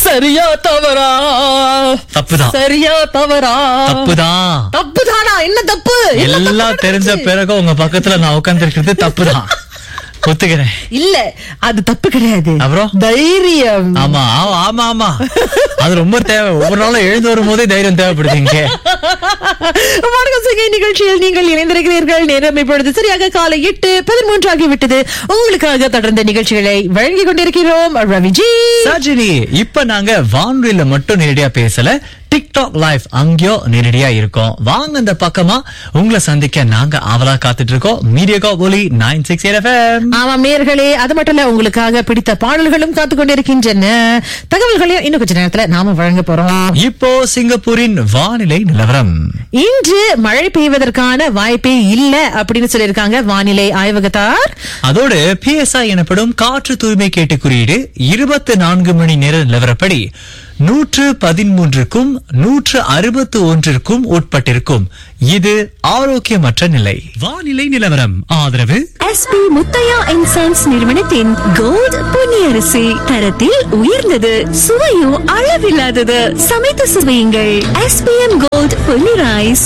சரியா தவறா தப்புதான் சரியா தவறா தப்புதான் தப்புதானா என்ன தப்பு என்ன தப்பு எல்லாம் தெரிஞ்ச நடந்துச்சு? பிறகு உங்க பக்கத்துல நான் உட்கார்ந்து தப்புதான் ஒத்துக்கிறேன் இல்ல அது தப்பு கிடையாது அப்புறம்? தைரியம் ஆமா ஆமா ஆமா ஆமா அது ரொம்ப தேவை ஒவ்வொரு நாளும் எழுந்து வரும் போதே தைரியம் தேவைப்படுது இங்க வணக்கம் சிங்கை நிகழ்ச்சியில் நீங்கள் இணைந்திருக்கிறீர்கள் நேரம் இப்பொழுது சரியாக காலை எட்டு பதிமூன்று ஆகிவிட்டது உங்களுக்காக தொடர்ந்த நிகழ்ச்சிகளை வழங்கிக் கொண்டிருக்கிறோம் ரவிஜி சஜினி இப்ப நாங்க வானொலியில மட்டும் நேரடியா பேசல டிக்டாக் லைவ் அங்கேயோ நேரடியா இருக்கோம் வாங்க இந்த பக்கமா உங்களை சந்திக்க நாங்க ஆவலா காத்துட்டு இருக்கோம் மீடியா ஒலி நைன் சிக்ஸ் எஃப்எம் ஆமாம் நேர்களே அது மட்டும் இல்ல உங்களுக்காக பிடித்த பாடல்களும் காத்துக் கொண்டிருக்கின்றன தகவல்களையும் இன்னும் கொஞ்ச நேரத்துல நாம வழங்க போறோம் இப்போ சிங்கப்பூரின் வானிலை நிலவரம் இன்று மழை பெய்வதற்கான வாய்ப்பே இல்ல அப்படின்னு சொல்லியிருக்காங்க வானிலை ஆய்வகத்தார் அதோடு பிஎஸ்ஐ எனப்படும் காற்று தூய்மை கேட்டு குறியீடு இருபத்தி நான்கு மணி நேர நிலவரப்படி நூற்று பதிமூன்றுக்கும் நூற்று அறுபத்து ஒன்றிற்கும் உட்பட்டிருக்கும் இது ஆரோக்கியமற்ற நிலை வானிலை நிலவரம் ஆதரவு எஸ்பி முத்தையா அண்ட் சன்ஸ் நிறுவனத்தின் கோல்ட் பொன்னியரிசி தரத்தில் உயர்ந்தது சுவையும் அளவில்லாதது சமைத்து சுவையுங்கள் எஸ்பிஎம் கோல்ட் பொன்னி ரைஸ்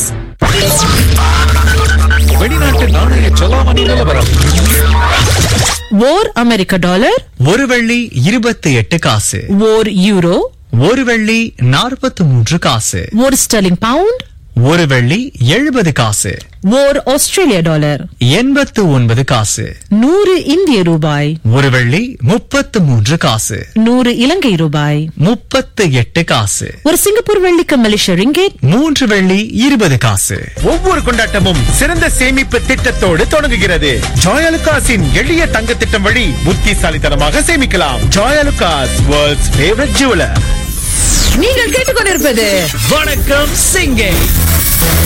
வெளிநாட்டு நாணய செலாவணி நிலவரம் ஓர் அமெரிக்க டாலர் ஒரு வெள்ளி இருபத்தி எட்டு காசு ஓர் யூரோ ஒரு வெள்ளி நாற்பத்தி மூன்று காசு ஒரு ஸ்டெர்லிங் பவுண்ட் ஒரு வெள்ளி எழுபது காசு ஓர் ஆஸ்திரேலிய டாலர் எண்பத்து ஒன்பது காசு நூறு இந்திய ரூபாய் ஒரு வெள்ளி முப்பத்து மூன்று காசு நூறு இலங்கை ரூபாய் முப்பத்து எட்டு காசு ஒரு சிங்கப்பூர் வெள்ளிக்கு மலேசிய ரிங்கெட் மூன்று வெள்ளி இருபது காசு ஒவ்வொரு கொண்டாட்டமும் சிறந்த சேமிப்பு திட்டத்தோடு தொடங்குகிறது ஜாயலுகாஸின் எளிய தங்க திட்டம் வழி புத்திசாலித்தனமாக சேமிக்கலாம் ஜாயலுகாஸ் வேர்ல்ட்ஸ் ஃபேவரட் ஜுவலர் நீங்கள் கேட்டுக்கொண்டிருப்பது வணக்கம் சிங்கே